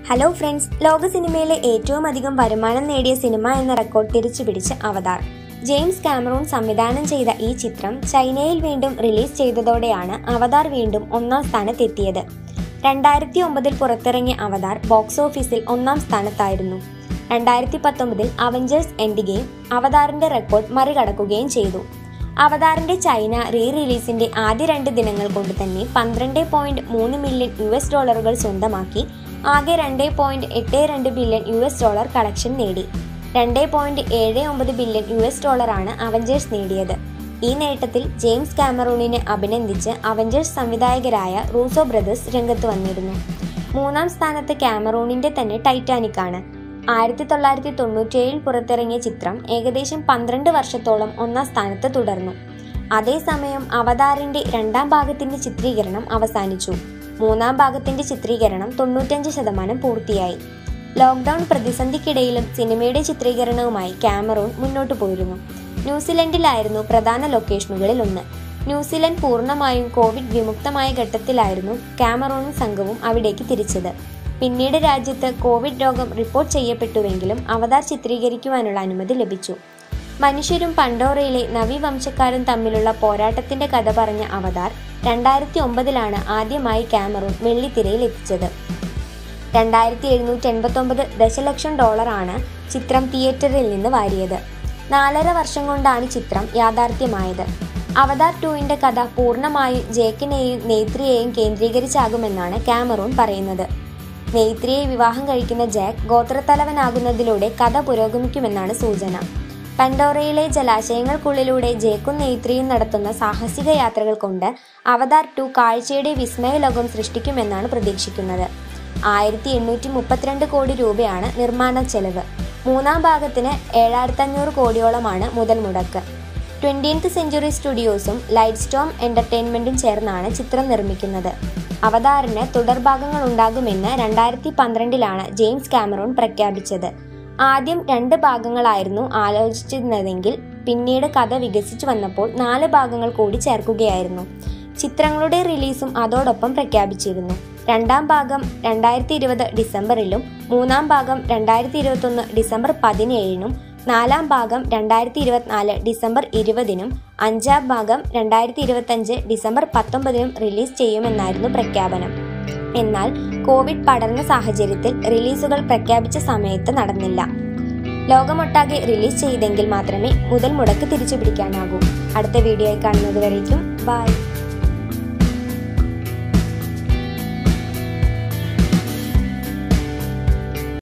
hello friends ലോക സിനിമയിലെ ഏറ്റവും അധികം വരുമാനം നേടിയ സിനിമ എന്ന റെക്കോർഡ് തിരിച്ചുപിടിച്ച് അവതാർ ജെയിംസ് കാമറൂൺ സംവിധാനം ചെയ്ത ഈ ചിത്രം ചൈനയിൽ വീണ്ടും റിലീസ് ചെയ്തതോടെയാണ് അവതാർ വീണ്ടും ഒന്നാം സ്ഥാനത്തെത്തിയത് രണ്ടായിരത്തി ഒമ്പതിൽ പുറത്തിറങ്ങിയ അവതാർ ബോക്സ് ഓഫീസിൽ ഒന്നാം സ്ഥാനത്തായിരുന്നു രണ്ടായിരത്തി പത്തൊമ്പതിൽ അവഞ്ചേഴ്സ് എൻഡ് ഗെയിം അവതാറിന്റെ റെക്കോർഡ് മറികടക്കുകയും ചെയ്തു അവതാറിന്റെ ചൈന റീ റിലീസിന്റെ ആദ്യ രണ്ട് ദിനങ്ങൾ കൊണ്ട് തന്നെ പന്ത്രണ്ട് പോയിന്റ് മൂന്ന് മില്യൺ യു എസ് ഡോളറുകൾ സ്വന്തമാക്കി ആകെ രണ്ട് പോയിന്റ് എട്ട് രണ്ട് billion U S dollar collection നേടി രണ്ട് പോയിന്റ് ഏഴ് ഒമ്പത് ബില്യൺ യു എസ് ഡോളറാണ് അവഞ്ചേഴ്സ് നേടിയത് ഈ നേട്ടത്തിൽ ജെയിംസ് കാമറൂണിനെ അഭിനന്ദിച്ച് അവഞ്ചേഴ്സ് സംവിധായകരായ റൂസോ ബ്രദേഴ്സ് രംഗത്ത് വന്നിരുന്നു മൂന്നാം സ്ഥാനത്ത് കാമറൂണിന്റെ തന്നെ ടൈറ്റാനിക് ആണ് ആയിരത്തി തൊള്ളായിരത്തി തൊണ്ണൂറ്റിയേഴിൽ പുറത്തിറങ്ങിയ ചിത്രം ഏകദേശം പന്ത്രണ്ട് വർഷത്തോളം ഒന്നാം സ്ഥാനത്ത് തുടർന്നു അതേസമയം അവതാറിന്റെ രണ്ടാം ഭാഗത്തിന്റെ ചിത്രീകരണം അവസാനിച്ചു മൂന്നാം ഭാഗത്തിന്റെ ചിത്രീകരണം തൊണ്ണൂറ്റഞ്ച് ശതമാനം പൂർത്തിയായി ലോക്ക്ഡൌൺ പ്രതിസന്ധിക്കിടയിലും സിനിമയുടെ ചിത്രീകരണവുമായി കാമറൂൺ മുന്നോട്ടു പോയിരുന്നു ന്യൂസിലൻഡിലായിരുന്നു പ്രധാന ലൊക്കേഷനുകളിൽ ഒന്ന് ന്യൂസിലൻഡ് പൂർണ്ണമായും കോവിഡ് വിമുക്തമായ ഘട്ടത്തിലായിരുന്നു കാമറൂണും സംഘവും അവിടേക്ക് തിരിച്ചത് പിന്നീട് രാജ്യത്ത് കോവിഡ് രോഗം റിപ്പോർട്ട് ചെയ്യപ്പെട്ടുവെങ്കിലും അവതാർ ചിത്രീകരിക്കുവാനുള്ള അനുമതി ലഭിച്ചു മനുഷ്യരും പണ്ടോറയിലെ നവീവംശക്കാരും തമ്മിലുള്ള പോരാട്ടത്തിന്റെ കഥ പറഞ്ഞ അവതാർ രണ്ടായിരത്തി ഒമ്പതിലാണ് ആദ്യമായി കാമറൂൺ വെള്ളിത്തിരയിൽ എത്തിച്ചത് രണ്ടായിരത്തി എഴുന്നൂറ്റി എൺപത്തൊമ്പത് ദശലക്ഷം ഡോളറാണ് ചിത്രം തിയേറ്ററിൽ നിന്ന് വാരിയത് നാലര വർഷം കൊണ്ടാണ് ചിത്രം യാഥാർത്ഥ്യമായത് അവതാർ ടുവിന്റെ കഥ പൂർണ്ണമായും ജേക്കിനെയും നെയ്ത്രിയെയും കേന്ദ്രീകരിച്ചാകുമെന്നാണ് കാമറൂൺ പറയുന്നത് നെയ്ത്രിയെ വിവാഹം കഴിക്കുന്ന ജാക്ക് ഗോത്രത്തലവനാകുന്നതിലൂടെ കഥ പുരോഗമിക്കുമെന്നാണ് സൂചന പൻഡോറയിലെ ജലാശയങ്ങൾക്കുള്ളിലൂടെ ജേക്കും നെയ്ത്രിയും നടത്തുന്ന സാഹസിക യാത്രകൾ കൊണ്ട് അവതാർ ടു കാഴ്ചയുടെ വിസ്മയ ലോകം സൃഷ്ടിക്കുമെന്നാണ് പ്രതീക്ഷിക്കുന്നത് ആയിരത്തി എണ്ണൂറ്റി മുപ്പത്തിരണ്ട് കോടി രൂപയാണ് നിർമ്മാണ ചെലവ് മൂന്നാം ഭാഗത്തിന് ഏഴായിരത്തി അഞ്ഞൂറ് കോടിയോളമാണ് മുതൽ മുടക്ക് ട്വന്റീൻത്ത് സെഞ്ചുറി സ്റ്റുഡിയോസും ലൈറ്റ് സ്റ്റോം എന്റർടൈൻമെന്റും ചേർന്നാണ് ചിത്രം നിർമ്മിക്കുന്നത് അവതാറിന് തുടർഭാഗങ്ങൾ ഉണ്ടാകുമെന്ന് രണ്ടായിരത്തി പന്ത്രണ്ടിലാണ് ജെയിംസ് കാമറൂൺ പ്രഖ്യാപിച്ചത് ആദ്യം രണ്ട് ഭാഗങ്ങളായിരുന്നു ആലോചിച്ചിരുന്നതെങ്കിൽ പിന്നീട് കഥ വികസിച്ചു വന്നപ്പോൾ നാല് ഭാഗങ്ങൾ കൂടി ചേർക്കുകയായിരുന്നു ചിത്രങ്ങളുടെ റിലീസും അതോടൊപ്പം പ്രഖ്യാപിച്ചിരുന്നു രണ്ടാം ഭാഗം രണ്ടായിരത്തി ഇരുപത് ഡിസംബറിലും മൂന്നാം ഭാഗം രണ്ടായിരത്തി ഇരുപത്തൊന്ന് ഡിസംബർ പതിനേഴിനും നാലാം ഭാഗം രണ്ടായിരത്തി ഇരുപത്തിനാല് ഡിസംബർ ഇരുപതിനും അഞ്ചാം ഭാഗം രണ്ടായിരത്തി ഇരുപത്തഞ്ച് ഡിസംബർ പത്തൊമ്പതിനും റിലീസ് ചെയ്യുമെന്നായിരുന്നു പ്രഖ്യാപനം എന്നാൽ കോവിഡ് പടർന്ന സാഹചര്യത്തിൽ റിലീസുകൾ പ്രഖ്യാപിച്ച സമയത്ത് നടന്നില്ല ലോകമൊട്ടാകെ റിലീസ് ചെയ്തെങ്കിൽ മാത്രമേ മുതൽ മുടക്ക് തിരിച്ചു പിടിക്കാനാകൂ അടുത്ത വീഡിയോയിൽ കാണുന്നത് വരേക്കും ബൈ